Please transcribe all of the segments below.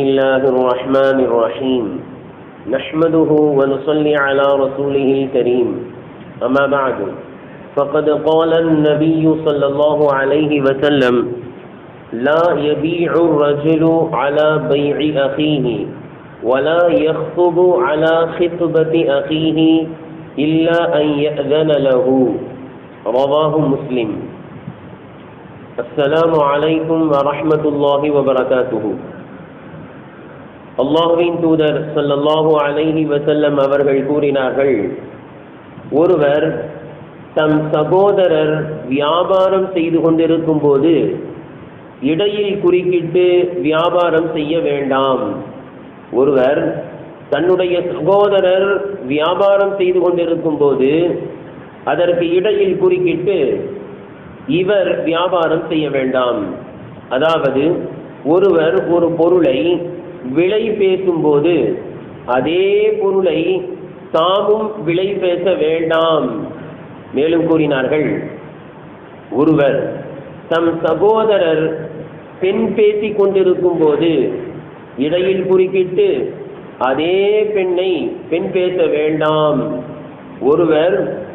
الله الرحمن الرحيم نحمده ونصلي على رسوله الكريم أما بعد فقد قال النبي صلى الله عليه وسلم لا يبيع الرجل على بيع أخيه ولا يخطب على خطبة أخيه إلا أن يأذن له رواه مسلم السلام عليكم ورحمة الله وبركاته அல்லாஹுவின் தூதர் ஸல்லல்லாஹு அலைஹி வஸல்லம் அவர்கள் கூறினார்கள் ஒருவர் தம் சகோதரர் வியாபாரம் செய்து கொண்டிருக்கும் போது இடையில் குறுக்கிட்டு வியாபாரம் செய்ய வேண்டாம் ஒருவர் தன்னுடைய சகோதரர் வியாபாரம் செய்து கொண்டிருக்கும் போது அதற்கு இடையில் குறுக்கிட்டு இவர் வியாபாரம் செய்ய வேண்டாம் அதாவது ஒருவர் ஒரு பொருளை விலை பேசும்போது அதே பொருளை தாமும் விலை பேச வேண்டாம் மேலும் கூறினார்கள் ஒருவர் தம் சகோதரர் பெண் பேசிக் கொண்டிருக்கும் போது இடையில் குறுக்கிட்டு அதே பெண்ணை பெண் பேச வேண்டாம் ஒருவர்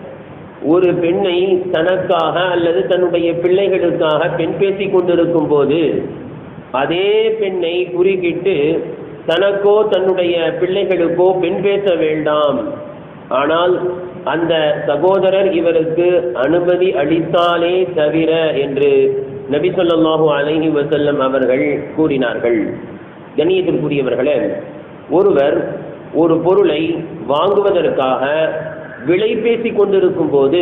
ஒரு பெண்ணை தனக்காக அல்லது தன்னுடைய பிள்ளைகளுக்காக பெண் பேசிக் கொண்டிருக்கும் போது அதே பெண்ணை குறுக்கிட்டு தனக்கோ தன்னுடைய பிள்ளைகளுக்கோ பெண் பேச வேண்டாம் ஆனால் அந்த சகோதரர் இவருக்கு அனுமதி அளித்தாலே தவிர என்று நபி சொல்லாஹு அலைஹி வசல்லம் அவர்கள் கூறினார்கள் கண்ணியத்திற்குரியவர்களே ஒருவர் ஒரு பொருளை வாங்குவதற்காக விலை பேசிக் கொண்டிருக்கும் போது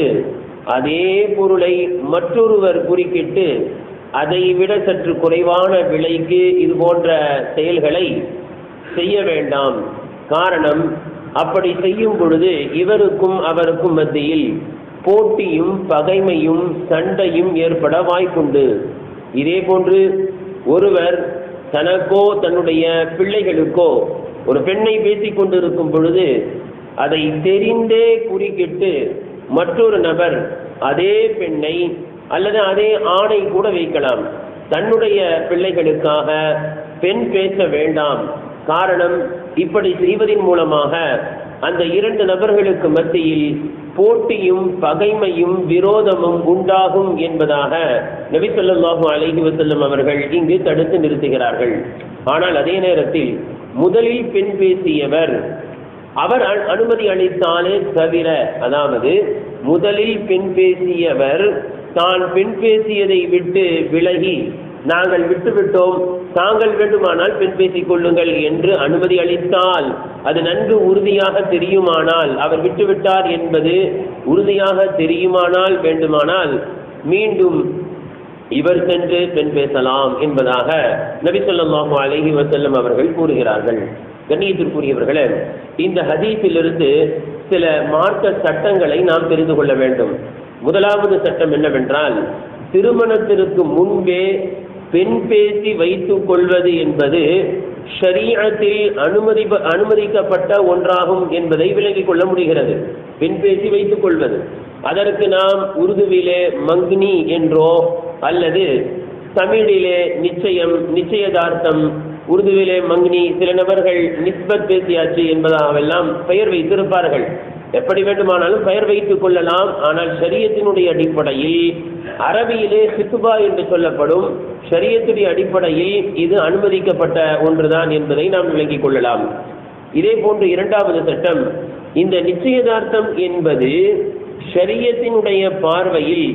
அதே பொருளை மற்றொருவர் குறுக்கிட்டு அதை விட சற்று குறைவான விலைக்கு இது போன்ற செயல்களை செய்ய வேண்டாம் காரணம் அப்படி செய்யும் பொழுது இவருக்கும் அவருக்கும் மத்தியில் போட்டியும் பகைமையும் சண்டையும் ஏற்பட வாய்ப்புண்டு இதே போன்று ஒருவர் தனக்கோ தன்னுடைய பிள்ளைகளுக்கோ ஒரு பெண்ணை பேசிக் கொண்டிருக்கும் பொழுது அதை தெரிந்தே குறுக்கிட்டு மற்றொரு நபர் அதே பெண்ணை அல்லது அதே ஆணை கூட வைக்கலாம் தன்னுடைய பிள்ளைகளுக்காக பெண் பேச வேண்டாம் காரணம் இப்படி செய்வதன் மூலமாக அந்த இரண்டு நபர்களுக்கு மத்தியில் போட்டியும் பகைமையும் விரோதமும் உண்டாகும் என்பதாக நபி சொல்லாஹு அலைஹி வசல்லம் அவர்கள் இங்கு தடுத்து நிறுத்துகிறார்கள் ஆனால் அதே நேரத்தில் முதலில் பெண் பேசியவர் அவர் அனுமதி அளித்தாலே தவிர அதாவது முதலில் பெண் பேசியவர் தான் பெண் பேசியதை விட்டு விலகி நாங்கள் விட்டுவிட்டோம் தாங்கள் வேண்டுமானால் பெண் பேசிக் கொள்ளுங்கள் என்று அனுமதி அளித்தால் அது நன்கு உறுதியாக தெரியுமானால் அவர் விட்டுவிட்டார் என்பது உறுதியாக தெரியுமானால் வேண்டுமானால் மீண்டும் இவர் சென்று பெண் பேசலாம் என்பதாக நபி சொல்லாஹு அலஹி வசல்லம் அவர்கள் கூறுகிறார்கள் கண்ணியத்திற்குரியவர்களே இந்த ஹதீஸிலிருந்து சில மார்க்க சட்டங்களை நாம் தெரிந்து கொள்ள வேண்டும் முதலாவது சட்டம் என்னவென்றால் திருமணத்திற்கு முன்பே பெண் பேசி வைத்துக் கொள்வது என்பது ஷரீஅத்தில் அனுமதி அனுமதிக்கப்பட்ட ஒன்றாகும் என்பதை விலகிக் கொள்ள முடிகிறது பெண் பேசி வைத்துக் கொள்வது அதற்கு நாம் உருதுவிலே மங்னி என்றோ அல்லது தமிழிலே நிச்சயம் நிச்சயதார்த்தம் உருதுவிலே மங்னி சில நபர்கள் நிஸ்பத் பேசியாச்சு என்பதாகவெல்லாம் பெயர் வைத்திருப்பார்கள் எப்படி வேண்டுமானாலும் பெயர் வைத்துக் கொள்ளலாம் ஆனால் ஷரியத்தினுடைய அடிப்படையில் அரபியிலே சித்துபா என்று சொல்லப்படும் ஷரியத்துடைய அடிப்படையில் இது அனுமதிக்கப்பட்ட ஒன்றுதான் என்பதை நாம் விளங்கிக் கொள்ளலாம் இதே போன்று இரண்டாவது சட்டம் இந்த நிச்சயதார்த்தம் என்பது ஷரியத்தினுடைய பார்வையில்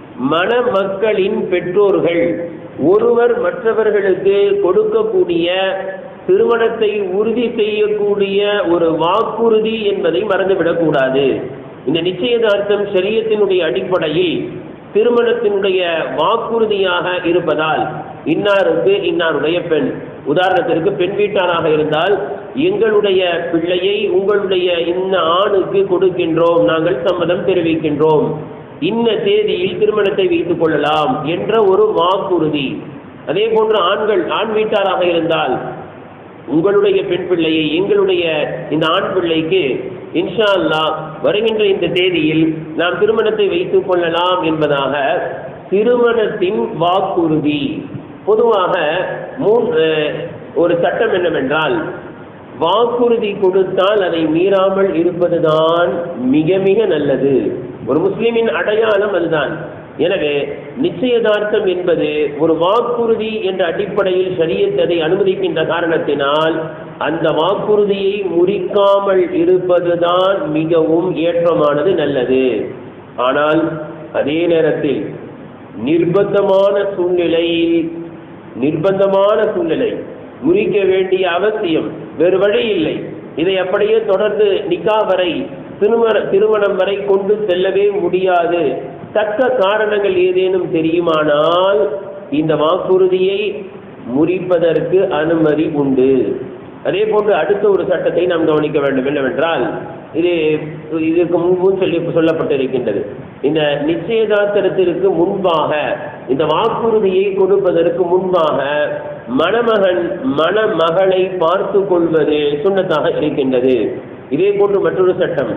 மணமக்களின் பெற்றோர்கள் ஒருவர் மற்றவர்களுக்கு கொடுக்கக்கூடிய திருமணத்தை உறுதி செய்யக்கூடிய ஒரு வாக்குறுதி என்பதை மறந்துவிடக்கூடாது இந்த நிச்சயதார்த்தம் சரியத்தினுடைய அடிப்படையில் திருமணத்தினுடைய வாக்குறுதியாக இருப்பதால் இன்னாருக்கு இன்னாருடைய பெண் உதாரணத்திற்கு பெண் வீட்டாராக இருந்தால் எங்களுடைய பிள்ளையை உங்களுடைய இந்த ஆணுக்கு கொடுக்கின்றோம் நாங்கள் சம்மதம் தெரிவிக்கின்றோம் இன்ன தேதியில் திருமணத்தை வைத்துக் கொள்ளலாம் என்ற ஒரு வாக்குறுதி அதே போன்று ஆண்கள் ஆண் வீட்டாராக இருந்தால் உங்களுடைய பெண் பிள்ளையை எங்களுடைய இந்த ஆண் பிள்ளைக்கு இன்ஷா அல்லாஹ் வருகின்ற இந்த தேதியில் நாம் திருமணத்தை வைத்துக் கொள்ளலாம் என்பதாக திருமணத்தின் வாக்குறுதி பொதுவாக மூன்று ஒரு சட்டம் என்னவென்றால் வாக்குறுதி கொடுத்தால் அதை மீறாமல் இருப்பதுதான் மிக மிக நல்லது ஒரு முஸ்லிமின் அடையாளம் அதுதான் எனவே நிச்சயதார்த்தம் என்பது ஒரு வாக்குறுதி என்ற அடிப்படையில் ஷரியத் அதை அனுமதிக்கின்ற காரணத்தினால் அந்த வாக்குறுதியை முறிக்காமல் இருப்பதுதான் மிகவும் ஏற்றமானது நல்லது ஆனால் அதே நேரத்தில் நிர்பந்தமான சூழ்நிலையில் நிர்பந்தமான சூழ்நிலை முறிக்க வேண்டிய அவசியம் வேறு வழி இல்லை இதை அப்படியே தொடர்ந்து நிக்கா வரை திருமண திருமணம் வரை கொண்டு செல்லவே முடியாது தக்க காரணங்கள் ஏதேனும் தெரியுமானால் இந்த வாக்குறுதியை முறிப்பதற்கு அனுமதி உண்டு அதே போன்று அடுத்த ஒரு சட்டத்தை நாம் கவனிக்க வேண்டும் என்னவென்றால் இது இதற்கு முன்பும் சொல்லி சொல்லப்பட்டிருக்கின்றது இந்த நிச்சயதார்த்தத்திற்கு முன்பாக இந்த வாக்குறுதியை கொடுப்பதற்கு முன்பாக மணமகன் மணமகளை பார்த்து கொள்வது சுண்ணத்தாக இருக்கின்றது இதே போன்று மற்றொரு சட்டம்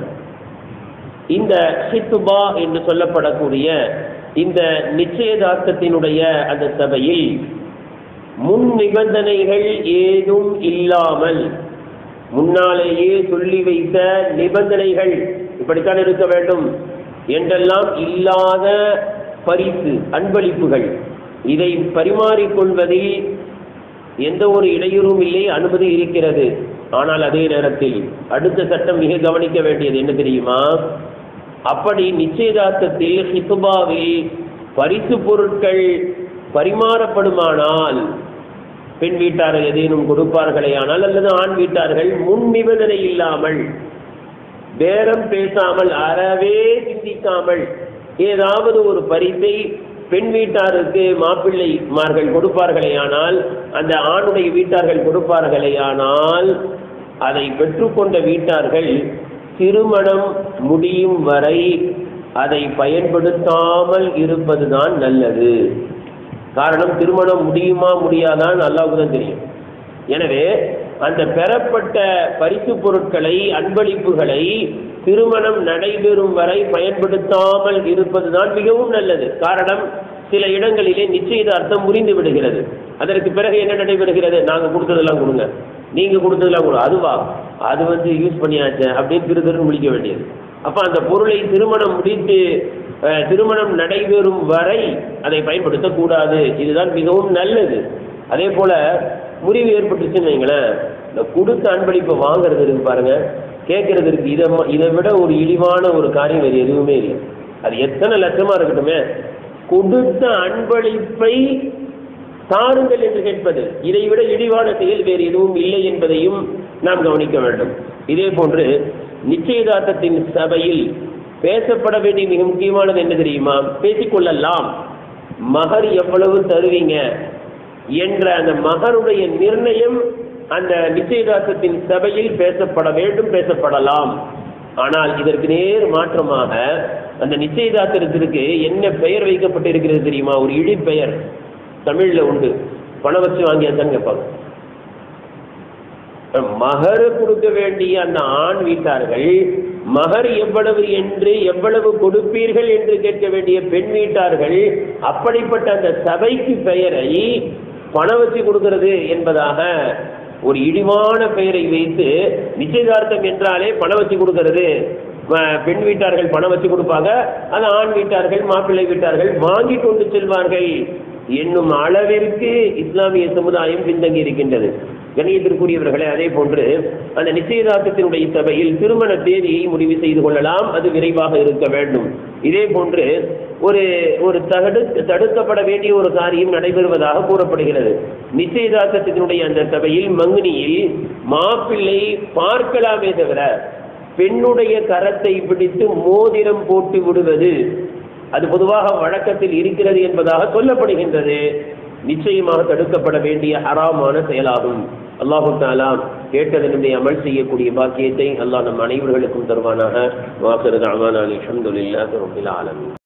இந்த ஹித்துபா என்று சொல்லப்படக்கூடிய இந்த நிச்சயதார்த்தத்தினுடைய அந்த சபையில் முன் நிபந்தனைகள் ஏதும் இல்லாமல் முன்னாலேயே சொல்லி வைத்த நிபந்தனைகள் இப்படித்தான் இருக்க வேண்டும் என்றெல்லாம் இல்லாத பரிசு அன்பளிப்புகள் இதை பரிமாறிக்கொள்வதில் எந்த ஒரு இடையூறும் இல்லை அனுமதி இருக்கிறது ஆனால் அதே நேரத்தில் அடுத்த சட்டம் மிக கவனிக்க வேண்டியது என்ன தெரியுமா அப்படி நிச்சயதார்த்தத்தில் ஹித்துபாவில் பரிசு பொருட்கள் பரிமாறப்படுமானால் பெண் வீட்டார்கள் ஏதேனும் கொடுப்பார்களே ஆனால் அல்லது ஆண் வீட்டார்கள் முன் நிபந்தனை இல்லாமல் பேரம் பேசாமல் அறவே சிந்திக்காமல் ஏதாவது ஒரு பரிசை பெண் வீட்டாருக்கு மாப்பிள்ளைமார்கள் கொடுப்பார்களேயானால் அந்த ஆணுடைய வீட்டார்கள் கொடுப்பார்களேயானால் அதை பெற்றுக்கொண்ட வீட்டார்கள் திருமணம் முடியும் வரை அதை பயன்படுத்தாமல் இருப்பதுதான் நல்லது காரணம் திருமணம் முடியுமா முடியாதான் அல்லாவுக்கு தான் தெரியும் எனவே அந்த பெறப்பட்ட பரிசு பொருட்களை அன்பளிப்புகளை திருமணம் நடைபெறும் வரை பயன்படுத்தாமல் இருப்பதுதான் மிகவும் நல்லது காரணம் சில இடங்களிலே நிச்சயதார்த்தம் முறிந்து விடுகிறது அதற்கு பிறகு என்ன நடைபெறுகிறது நாங்க கொடுத்ததெல்லாம் கொடுங்க நீங்க கொடுத்ததெல்லாம் கொடு அதுவா அது வந்து யூஸ் பண்ணியாச்சு அப்படின்னு திரு திரு முடிக்க வேண்டியது அப்ப அந்த பொருளை திருமணம் முடித்து அஹ், திருமணம் நடைபெறும் வரை அதை பயன்படுத்தக்கூடாது இதுதான் மிகவும் நல்லது அதே போல முறிவு ஏற்பட்டுச்சுன்னு வைங்களேன் இந்த கொடுத்த அன்பளிப்பை வாங்குறது இருக்கு பாருங்க கேட்கறது இருக்கு இதை ம- இதை விட ஒரு இழிவான ஒரு காரியம் வேறு எதுவுமே இல்லை அது எத்தனை லட்சமா இருக்கட்டுமே கொடுத்த அன்பளிப்பை தாருங்கள் என்று கேட்பது இதை விட இழிவான செயல் வேறு எதுவும் இல்லை என்பதையும் நாம் கவனிக்க வேண்டும் இதே போன்று நிச்சயதார்த்தத்தின் சபையில் பேசப்பட வேண்டிய மிக முக்கியமானது என்ன தெரியுமா பேசிக்கொள்ளலாம் மகர் எவ்வளவு தருவீங்க என்ற அந்த மகருடைய நிர்ணயம் அந்த நிச்சயதார்த்தத்தின் சபையில் பேசப்பட வேண்டும் பேசப்படலாம் ஆனால் இதற்கு நேர் மாற்றமாக அந்த நிச்சயதார்த்தத்திற்கு என்ன பெயர் வைக்கப்பட்டிருக்கிறது தெரியுமா ஒரு இழி பெயர் தமிழ்ல உண்டு பணம் வச்சு வாங்கியாச்சான்னு கேட்பாங்க மகர் கொடுக்க வேண்டிய அந்த ஆண் வீட்டார்கள் மகர் எவ்வளவு என்று எவ்வளவு கொடுப்பீர்கள் என்று கேட்க வேண்டிய பெண் வீட்டார்கள் அப்படிப்பட்ட அந்த சபைக்கு பெயரை பணம் வச்சு கொடுக்கிறது என்பதாக ஒரு இழிவான பெயரை வைத்து நிச்சயதார்த்தம் என்றாலே பணம் வச்சு கொடுக்கிறது ம- பெண் வீட்டார்கள் பணம் வச்சு கொடுப்பாங்க அது ஆண் வீட்டார்கள் மாப்பிள்ளை வீட்டார்கள் வாங்கி கொண்டு செல்வார்கள் என்னும் அளவிற்கு இஸ்லாமிய சமுதாயம் பின்தங்கி இருக்கின்றது கணியத்திற்குரியவர்களே அதே போன்று அந்த நிச்சயதார்த்தத்தினுடைய சபையில் திருமண தேதியை முடிவு செய்து கொள்ளலாம் அது விரைவாக இருக்க வேண்டும் இதே போன்று ஒரு ஒரு தடு தடுக்கப்பட வேண்டிய ஒரு காரியம் நடைபெறுவதாக கூறப்படுகிறது நிச்சயதார்த்தத்தினுடைய அந்த சபையில் மங்குனியில் மாப்பிள்ளை பார்க்கலாமே தவிர பெண்ணுடைய கரத்தை பிடித்து மோதிரம் போட்டு விடுவது அது பொதுவாக வழக்கத்தில் இருக்கிறது என்பதாக சொல்லப்படுகின்றது நிச்சயமாக தடுக்கப்பட வேண்டிய ஹராமான செயலாகும் அல்லாஹு தாலா கேட்டதனுடைய அமல் செய்யக்கூடிய பாக்கியத்தை அல்லாஹ் நம் அனைவர்களுக்கும் தருவானாக வாசரது அமான் அலி அஹமதுல்லாஹ் ரபில் ஆலமீன்